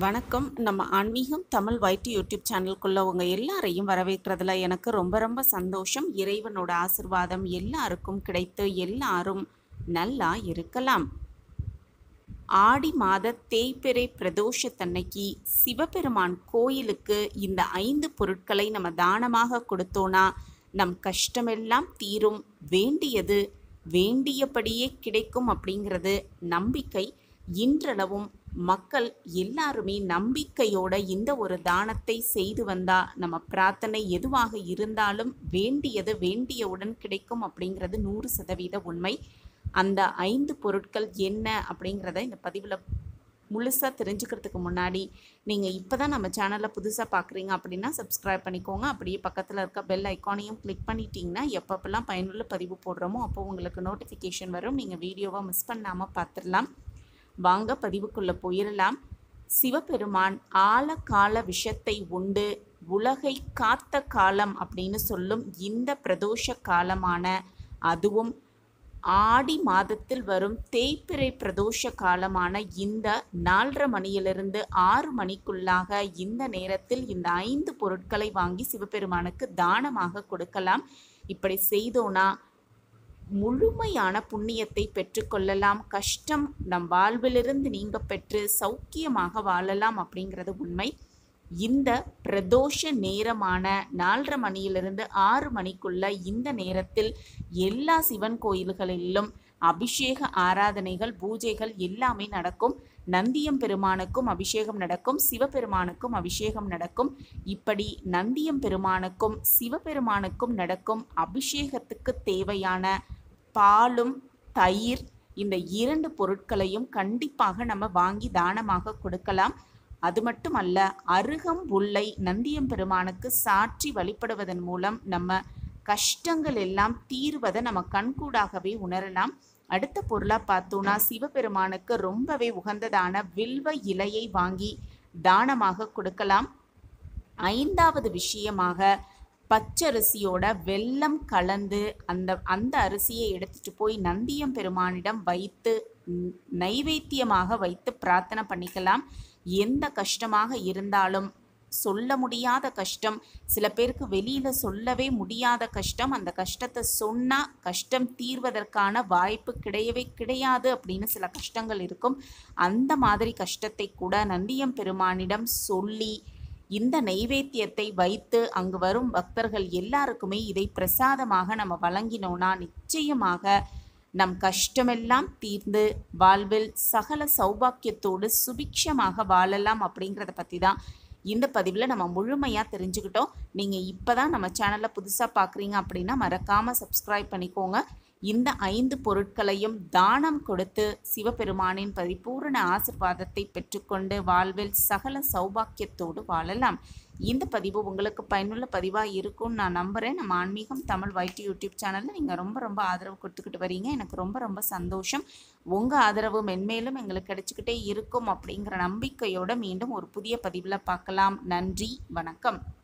வணக்கம் நம்ம ஆன்மீகம் தமிழ் வைட்டி யூடியூப் சேனலுக்குள்ள உங்க எல்லாரையும் வரவேற்கிறதுல எனக்கு ரொம்ப ரொம்ப சந்தோஷம் இறைவனோட ஆசிர்வாதம் எல்லாருக்கும் கிடைத்து எல்லாரும் நல்லா இருக்கலாம் ஆடி மாத தேய்பிறை பிரதோஷத்தன்னைக்கு சிவபெருமான் கோயிலுக்கு இந்த ஐந்து பொருட்களை நம்ம தானமாக கொடுத்தோன்னா நம் கஷ்டமெல்லாம் தீரும் வேண்டியது வேண்டியபடியே கிடைக்கும் அப்படிங்கிறது நம்பிக்கை இன்றளவும் மக்கள் எல்லாருமே நம்பிக்கையோட இந்த ஒரு தானத்தை செய்து வந்தா நம்ம பிரார்த்தனை எதுவாக இருந்தாலும் வேண்டியது வேண்டியவுடன் கிடைக்கும் அப்படிங்கிறது நூறு சதவீத உண்மை அந்த ஐந்து பொருட்கள் என்ன அப்படிங்கிறத இந்த பதிவில் முழுசாக தெரிஞ்சுக்கிறதுக்கு முன்னாடி நீங்கள் இப்போ தான் நம்ம சேனலில் புதுசாக பார்க்குறீங்க அப்படின்னா சப்ஸ்கிரைப் பண்ணிக்கோங்க அப்படியே பக்கத்தில் இருக்க பெல் ஐக்கானையும் கிளிக் பண்ணிட்டீங்கன்னா எப்பப்பெல்லாம் பயனுள்ள பதிவு போடுறோமோ அப்போ உங்களுக்கு நோட்டிஃபிகேஷன் வரும் நீங்கள் வீடியோவை மிஸ் பண்ணாமல் பார்த்துடலாம் வாங்க பதிவுக்குள்ளே போயிடலாம் சிவபெருமான் ஆழகால விஷத்தை உண்டு உலகை காத்த காலம் அப்படின்னு சொல்லும் இந்த பிரதோஷ காலமான அதுவும் ஆடி மாதத்தில் வரும் தேய்பிறை பிரதோஷ காலமான இந்த நாலரை மணியிலிருந்து ஆறு மணிக்குள்ளாக இந்த நேரத்தில் இந்த ஐந்து பொருட்களை வாங்கி சிவபெருமானுக்கு தானமாக கொடுக்கலாம் இப்படி செய்தோனா முழுமையான புண்ணியத்தை பெற்றுக்கொள்ளலாம் கஷ்டம் நம் வாழ்விலிருந்து நீங்க பெற்று சௌக்கியமாக வாழலாம் அப்படிங்கிறது உண்மை இந்த பிரதோஷ நேரமான நாலரை மணியிலிருந்து ஆறு மணிக்குள்ள இந்த நேரத்தில் எல்லா சிவன் கோயில்களிலும் அபிஷேக ஆராதனைகள் பூஜைகள் எல்லாமே நடக்கும் நந்தியம் பெருமானுக்கும் அபிஷேகம் நடக்கும் சிவபெருமானுக்கும் அபிஷேகம் நடக்கும் இப்படி நந்தியம் பெருமானுக்கும் சிவபெருமானுக்கும் நடக்கும் அபிஷேகத்துக்கு தேவையான பாலும் தயிர் இந்த இரண்டு பொருட்களையும் கண்டிப்பாக நம்ம வாங்கி தானமாக கொடுக்கலாம் அது மட்டுமல்ல அருகம் புல்லை நந்தியம் பெருமானுக்கு சாற்றி வழிபடுவதன் மூலம் நம்ம கஷ்டங்கள் எல்லாம் தீர்வதை நம்ம கண்கூடாகவே உணரலாம் அடுத்த பொருளாக பார்த்தோன்னா சிவபெருமானுக்கு ரொம்பவே உகந்ததான வில்வ இலையை வாங்கி தானமாக கொடுக்கலாம் ஐந்தாவது விஷயமாக பச்சரிசியோட வெல்லம் கலந்து அந்த அந்த அரிசியை எடுத்துட்டு போய் நந்தியம் பெருமானிடம் வைத்து நைவேத்தியமாக வைத்து பிரார்த்தனை பண்ணிக்கலாம் எந்த கஷ்டமாக இருந்தாலும் சொல்ல முடியாத கஷ்டம் சில பேருக்கு வெளியில சொல்லவே முடியாத கஷ்டம் அந்த கஷ்டத்தை சொன்னா கஷ்டம் தீர்வதற்கான வாய்ப்பு கிடையவே கிடையாது அப்படின்னு சில கஷ்டங்கள் இருக்கும் அந்த மாதிரி கஷ்டத்தை கூட நந்தியம் பெருமானிடம் சொல்லி இந்த நைவேத்தியத்தை வைத்து அங்கு வரும் பக்தர்கள் எல்லாருக்குமே இதை பிரசாதமாக நம்ம வழங்கினோம்னா நிச்சயமாக நம் கஷ்டமெல்லாம் தீர்ந்து வாழ்வில் சகல சௌபாக்கியத்தோடு சுபிக்ஷமாக வாழலாம் அப்படிங்கிறத பற்றி தான் இந்த பதிவில் நம்ம முழுமையாக தெரிஞ்சுக்கிட்டோம் நீங்கள் இப்போ தான் நம்ம சேனலில் புதுசாக பார்க்குறீங்க அப்படின்னா மறக்காமல் சப்ஸ்கிரைப் பண்ணிக்கோங்க இந்த ஐந்து பொருட்களையும் தானம் கொடுத்து சிவபெருமானின் பரிபூரண ஆசிர்வாதத்தை பெற்றுக்கொண்டு வாழ்வில் சகல சௌபாக்கியத்தோடு வாழலாம் இந்த பதிவு உங்களுக்கு பயனுள்ள பதிவாக இருக்கும்னு நான் நம்புகிறேன் நம்ம ஆன்மீகம் தமிழ் வைட்டி யூடியூப் சேனலில் நீங்கள் ரொம்ப ரொம்ப ஆதரவு கொடுத்துக்கிட்டு வரீங்க எனக்கு ரொம்ப ரொம்ப சந்தோஷம் உங்கள் ஆதரவு மென்மேலும் எங்களுக்கு கிடைச்சிக்கிட்டே இருக்கும் அப்படிங்கிற நம்பிக்கையோடு மீண்டும் ஒரு புதிய பதிவில் பார்க்கலாம் நன்றி வணக்கம்